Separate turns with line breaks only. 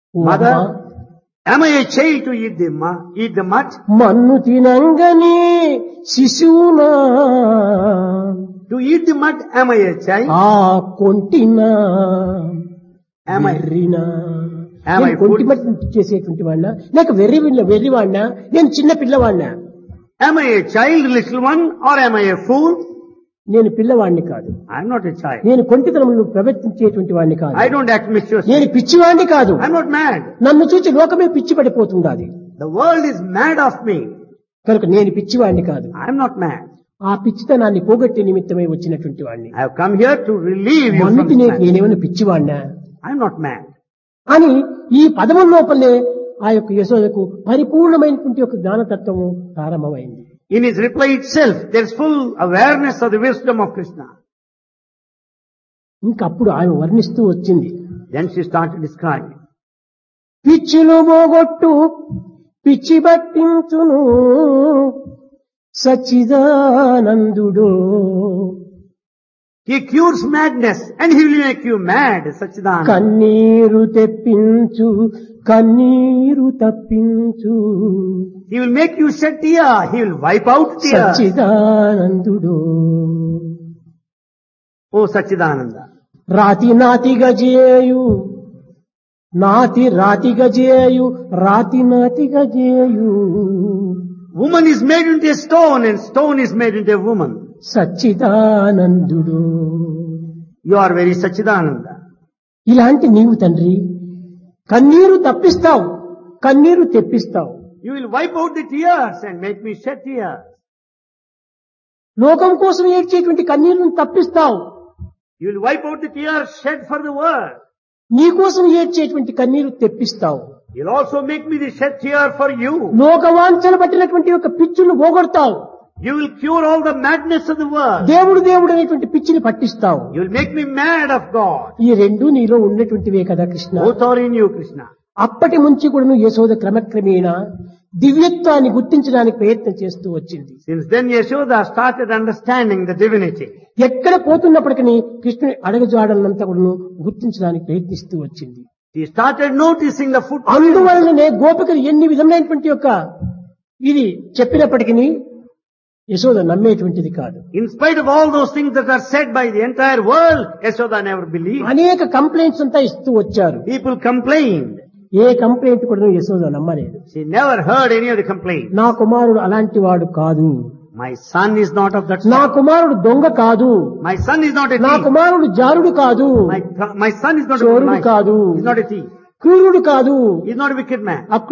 Mother, am I a child to eat the, mu- eat the mud?
మన్ను తినంగని శిశువునా
To eat the mud, am I a child?
ఆ కొంటినా
Am I,
వెర్రినా
Am I
నేను కొంటి
fool?
మట్టి చేసేటువంటి వాడినా లేక వెర్రి వెర్రివాడినా నేను చిన్న పిల్లవాడినా
am I a child, little one, or am I a fool?
నేను పిల్లవాడిని కాదు
I'm not a child.
నేను కొంటితనములు ప్రవర్తించేటువంటి వాడిని కాదు
I don't act mischievous.
నేను పిచ్చివాడిని కాదు
I'm not mad.
నన్ను చూసి లోకమే పిచ్చి పడిపోతుండాలి
The world is mad of me.
కనుక నేను పిచ్చివాడిని కాదు
I'm not mad.
ఆ పిచ్చితనాన్ని పోగొట్టే నిమిత్తమై వచ్చినటువంటి వాడిని
I have come here to relieve you from
మన్నుకి
this
నేను
madness.
నేనేమైనా పిచ్చివాడినా
I'm not mad.
అని ఈ పదముల లోపలే ఆ యొక్క యశోదకు పరిపూర్ణమైనటువంటి ఒక జ్ఞానతత్వము ప్రారంభమైంది
In his reply itself, there is full awareness of the wisdom of Krishna.
ఇంకప్పుడు ఆమె వర్ణిస్తూ వచ్చింది
Then she started describing.
పిచ్చిలు పోగొట్టు పిచ్చి పట్టించును సచ్చిదానందుడు
He cures madness and he will make you mad, Sachidananda.
కన్నీరు తెప్పించు కన్నీరు తప్పించు
He will make you shed tear. He will wipe out tears.
సచ్చిదానందుడు
Oh Sachidananda.
రాతి నాతిగా చేయు నాతి రాతిగా చేయు రాతి నాతిగా చేయు
Woman is made into a stone and stone is made into a woman.
సచ్చిదానందుడు
You are very Sachidananda.
ఇలాంటి నీవు తండ్రి కన్నీరు తప్పిస్తావు కన్నీరు తెప్పిస్తావు
You will wipe out the tears and make me shed tears.
లోకం కోసం ఏడ్చేటువంటి కన్నీరును తప్పిస్తావు
You will wipe out the tears shed for the world.
నీ కోసం ఏడ్చేటువంటి కన్నీరు తెప్పిస్తావు
You'll also make me the shed tear for you.
లోకవాంఛన పట్టినటువంటి ఒక పిచ్చును పోగొడతావు
You will cure all the madness of the world.
దేవుడు దేవుడు అనేటువంటి పిచ్చిని పట్టిస్తావు
You will make me mad of God.
ఈ రెండు నీలో ఉన్నటువంటివే కదా Krishna
Both are in you, Krishna.
అప్పటి నుంచి కూడా యశోద క్రమక్రమేణా దివ్యత్వాన్ని గుర్తించడానికి ప్రయత్నం చేస్తూ వచ్చింది
Since then Yashoda started understanding the divinity.
ఎక్కడ పోతున్నప్పటికీ కృష్ణుని అడగజాడలంతా కూడా గుర్తించడానికి ప్రయత్నిస్తూ వచ్చింది
She started noticing the footprints.
అందువలననే గోపికలు ఎన్ని విధమైనటువంటి యొక్క ఇది చెప్పినప్పటికీ యశోద నమ్మేటువంటిది కాదు
In spite of all those things that are said by the entire world, Yashoda never believed.
అనేక కంప్లైంట్స్ అంతా ఇస్తూ వచ్చారు
People complained.
ఏ కంప్లైంట్ కూడా యశోద నమ్మలేదు
She never heard any of the complaints.
నా కుమారుడు అలాంటి వాడు కాదు
My son is not of that
నా
sort.
కుమారుడు దొంగ కాదు
My son is not a
నా
thief.
కుమారుడు జారుడు కాదు
My, my son is not a
చోరుడు
liar.
కాదు
He's not a thief.
క్రూరుడు కాదు
He's not a wicked man.